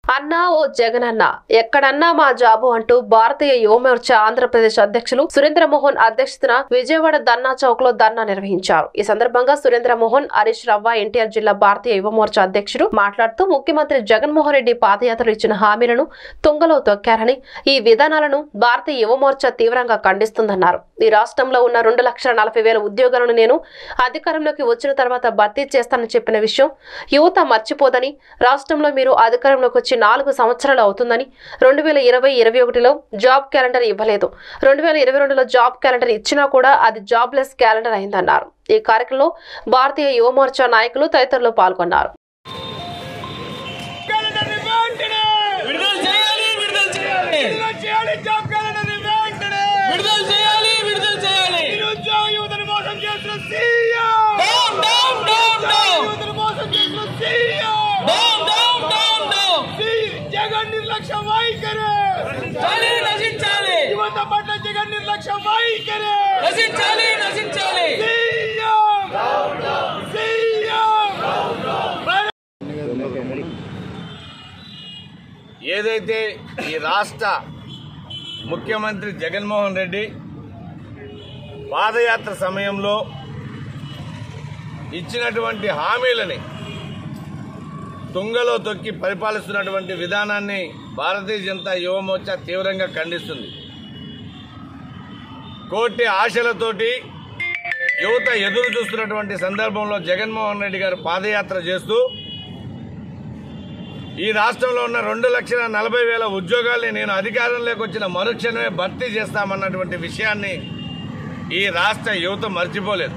అన్నా ఓ జగనన్న ఎక్కడన్నా మా జాబు అంటూ భారతీయ యువమోర్చా ఆంధ్రప్రదేశ్ అధ్యక్షులు సురేంద్ర మోహన్ అధ్యక్షతన విజయవాడ ధర్నా చౌక్ లో ధర్నా నిర్వహించారు ఈ సందర్భంగా సురేంద్ర మోహన్ హరీష్ రవ్వ ఎన్టీఆర్ జిల్లా భారతీయ యువమోర్చా అధ్యక్షుడు మాట్లాడుతూ ముఖ్యమంత్రి జగన్మోహన్ రెడ్డి పాదయాత్రలు ఇచ్చిన హామీలను తుంగలో తొక్కారని ఈ విధానాలను భారతీయ యువమోర్చా తీవ్రంగా ఖండిస్తుందన్నారు ఈ రాష్ట్రంలో ఉన్న రెండు లక్షల నలభై వేల ఉద్యోగాలను నేను అధికారంలోకి వచ్చిన తర్వాత భర్తీ చేస్తానని చెప్పిన విషయం యువత మర్చిపోదని రాష్ట్రంలో మీరు అధికారంలోకి వచ్చి నాలుగు సంవత్సరాలు అవుతుందని రెండు వేల ఇరవై ఇరవై ఒకటిలో జాబ్ క్యాలెండర్ ఇవ్వలేదు రెండు వేల ఇరవై రెండులో జాబ్ క్యాలెండర్ ఇచ్చినా కూడా అది జాబ్లెస్ క్యాలెండర్ అయిందన్నారు ఈ కార్యక్రమంలో భారతీయ యువమోర్చా నాయకులు తదితరులు పాల్గొన్నారు క్యాలెండర్ వెంటనే విడుదల చేయాలి విడుదల చేయాలి విడుదల చేయాలి జాబ్ క్యాలెండర్ వెంటనే విడుదల చేయాలి విడుదల చేయాలి నిరుద్యోగ యువతను మోసం చేసిన CM down down down down యువతను మోసం చేసిన CM down down down down Jagan నిర్లక్ష్య వైఖరి చాలి నశించాలి యువత పట్ల జగన్ నిర్లక్ష్య వైఖరి నశించాలి నశించాలి సీఎం సీఎం ఏదైతే ఈ రాష్ట్ర ముఖ్యమంత్రి జగన్మోహన్ రెడ్డి పాదయాత్ర సమయంలో ఇచ్చినటువంటి హామీలని తుంగలో తొక్కి పరిపాలిస్తున్నటువంటి విధానాన్ని భారతీయ జనతా యువమోర్చా తీవ్రంగా ఖండిస్తుంది కోటి ఆశలతోటి యువత ఎదురు చూస్తున్నటువంటి సందర్భంలో జగన్మోహన్ రెడ్డి గారు పాదయాత్ర చేస్తూ ఈ రాష్ట్రంలో ఉన్న రెండు లక్షల నలభై వేల ఉద్యోగాల్ని నేను అధికారంలోకి వచ్చిన మరుక్షణమే భర్తీ చేస్తామన్నటువంటి విషయాన్ని ఈ రాష్ట్ర యువత మర్చిపోలేదు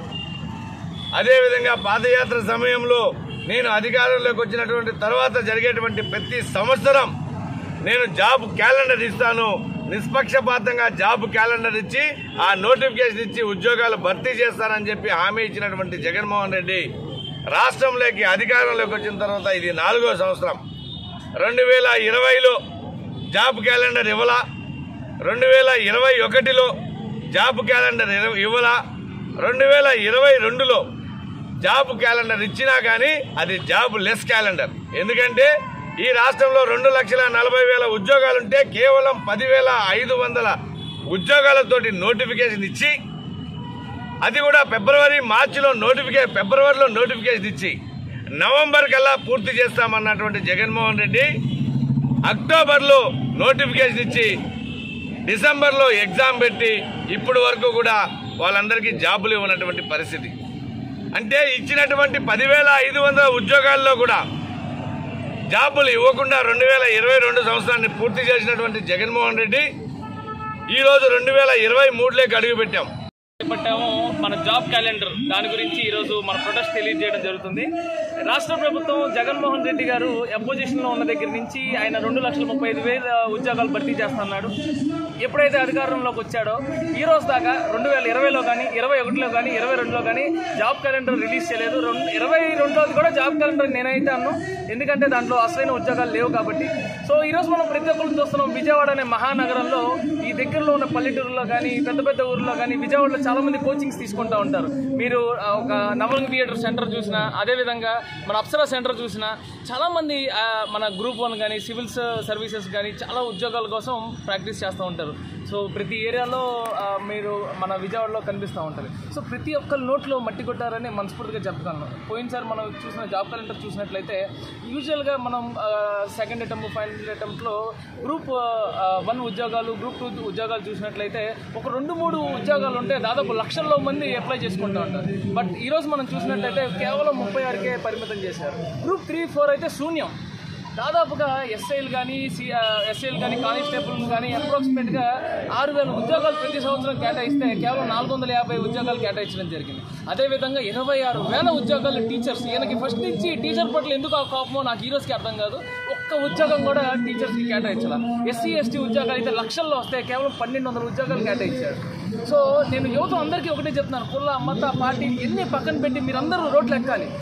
అదేవిధంగా పాదయాత్ర సమయంలో నేను అధికారంలోకి వచ్చినటువంటి తర్వాత జరిగేటువంటి ప్రతి సంవత్సరం నేను జాబ్ క్యాలెండర్ ఇస్తాను నిష్పక్షపాతంగా జాబ్ క్యాలెండర్ ఇచ్చి ఆ నోటిఫికేషన్ ఇచ్చి ఉద్యోగాలు భర్తీ చేస్తానని చెప్పి హామీ ఇచ్చినటువంటి జగన్మోహన్ రెడ్డి రాష్ట్రంలోకి అధికారంలోకి వచ్చిన తర్వాత ఇది నాలుగో సంవత్సరం రెండు వేల ఇరవైలో జాబ్ క్యాలెండర్ ఇవ్వలా రెండు వేల ఇరవై ఒకటిలో జాబ్ క్యాలెండర్ ఇర- ఇవ్వలా రెండు వేల ఇరవై రెండులో జాబ్ క్యాలెండర్ ఇచ్చినా కానీ అది జాబ్ లెస్ క్యాలెండర్ ఎందుకంటే ఈ రాష్ట్రంలో రెండు లక్షల నలభై వేల ఉద్యోగాలుంటే కేవలం పదివేల ఐదు వందల ఉద్యోగాలతోటి నోటిఫికేషన్ ఇచ్చి అది కూడా ఫిబ్రవరి మార్చిలో నోటిఫికే ఫిబ్రవరిలో నోటిఫికేషన్ ఇచ్చి నవంబర్ కల్లా పూర్తి చేస్తామన్నటువంటి జగన్మోహన్ రెడ్డి అక్టోబర్లో నోటిఫికేషన్ ఇచ్చి డిసెంబర్లో ఎగ్జామ్ పెట్టి ఇప్పటి వరకు కూడా వాళ్ళందరికీ జాబులు ఇవ్వనటువంటి పరిస్థితి అంటే ఇచ్చినటువంటి పదివేల ఐదు వందల ఉద్యోగాల్లో కూడా జాబులు ఇవ్వకుండా రెండు వేల ఇరవై రెండు సంవత్సరాన్ని పూర్తి చేసినటువంటి జగన్మోహన్ రెడ్డి ఈరోజు రెండు వేల ఇరవై మూడులోకి అడుగుపెట్టాం చేపట్టాము మన జాబ్ క్యాలెండర్ దాని గురించి ఈరోజు మన ప్రొటెస్ట్ తెలియజేయడం జరుగుతుంది రాష్ట్ర ప్రభుత్వం జగన్మోహన్ రెడ్డి గారు అపోజిషన్లో ఉన్న దగ్గర నుంచి ఆయన రెండు లక్షల ముప్పై ఐదు వేల ఉద్యోగాలు భర్తీ చేస్తున్నాడు ఎప్పుడైతే అధికారంలోకి వచ్చాడో ఈ రోజు దాకా రెండు వేల ఇరవైలో కానీ ఇరవై ఒకటిలో కానీ ఇరవై రెండులో కానీ జాబ్ క్యాలెండర్ రిలీజ్ చేయలేదు రెండు ఇరవై రెండోది కూడా జాబ్ క్యాలెండర్ నేనైతే అన్నాను ఎందుకంటే దాంట్లో అసలైన ఉద్యోగాలు లేవు కాబట్టి సో ఈరోజు మనం ప్రతి ఒక్కరు చూస్తున్నాం విజయవాడ అనే మహానగరంలో ఈ దగ్గరలో ఉన్న పల్లెటూరులో కానీ పెద్ద పెద్ద ఊర్లో కానీ విజయవాడలో చాలా మంది కోచింగ్స్ తీసుకుంటూ ఉంటారు మీరు ఆ, ఒక నవరంగ్ థియేటర్ సెంటర్ చూసినా అదేవిధంగా మన అప్సరా సెంటర్ చూసినా చాలా మంది ఆ, మన గ్రూప్ వన్ కానీ సివిల్స్ సర్వీసెస్ కానీ చాలా ఉద్యోగాల కోసం ప్రాక్టీస్ చేస్తూ ఉంటారు సో ప్రతి ఏరియాలో ఆ, మీరు మన విజయవాడలో కనిపిస్తూ ఉంటుంది సో ప్రతి ఒక్కరి నోట్లో మట్టి కొట్టారని మనస్ఫూర్తిగా చెప్తాను పోయినసారి మనం చూసిన జాబ్ క్యాలెండర్ చూసినట్లయితే యూజువల్గా మనం సెకండ్ అటెంప్ట్ ఫైనల్ అటెంప్ట్లో గ్రూప్ వన్ ఉద్యోగాలు గ్రూప్ టూ ఉద్యోగాలు చూసినట్లయితే ఒక రెండు మూడు ఉద్యోగాలు ఉంటే దాదాపు లక్షల్లో మంది అప్లై చేసుకుంటూ ఉంటారు బట్ ఈరోజు మనం చూసినట్లయితే కేవలం ముప్పై ఆరుకే పరిమితం చేశారు గ్రూప్ త్రీ ఫోర్ అయితే శూన్యం దాదాపుగా ఎస్ఐలు కానీ సి ఎస్ఐలు కానీ కానిస్టేబుల్ కానీ అప్రాక్సిమేట్గా ఆరు వేల ఉద్యోగాలు ప్రతి సంవత్సరం కేటాయిస్తే కేవలం నాలుగు వందల యాభై ఉద్యోగాలు కేటాయించడం జరిగింది అదేవిధంగా ఇరవై ఆరు వేల ఉద్యోగాలు టీచర్స్ ఈయనకి ఫస్ట్ నుంచి టీచర్ పట్ల ఎందుకు ఆ కోపమో నాకు ఈ రోజుకి అర్థం కాదు ఒక్క ఉద్యోగం కూడా టీచర్స్కి కేటాయించాల ఎస్సీ ఎస్టీ ఉద్యోగాలు అయితే లక్షల్లో వస్తే కేవలం పన్నెండు వందల ఉద్యోగాలు కేటాయించాడు సో నేను యువత అందరికీ ఒకటే చెప్తున్నాను కుల మత పార్టీ ఎన్ని పక్కన పెట్టి మీరందరూ రోడ్లు ఎక్కాలి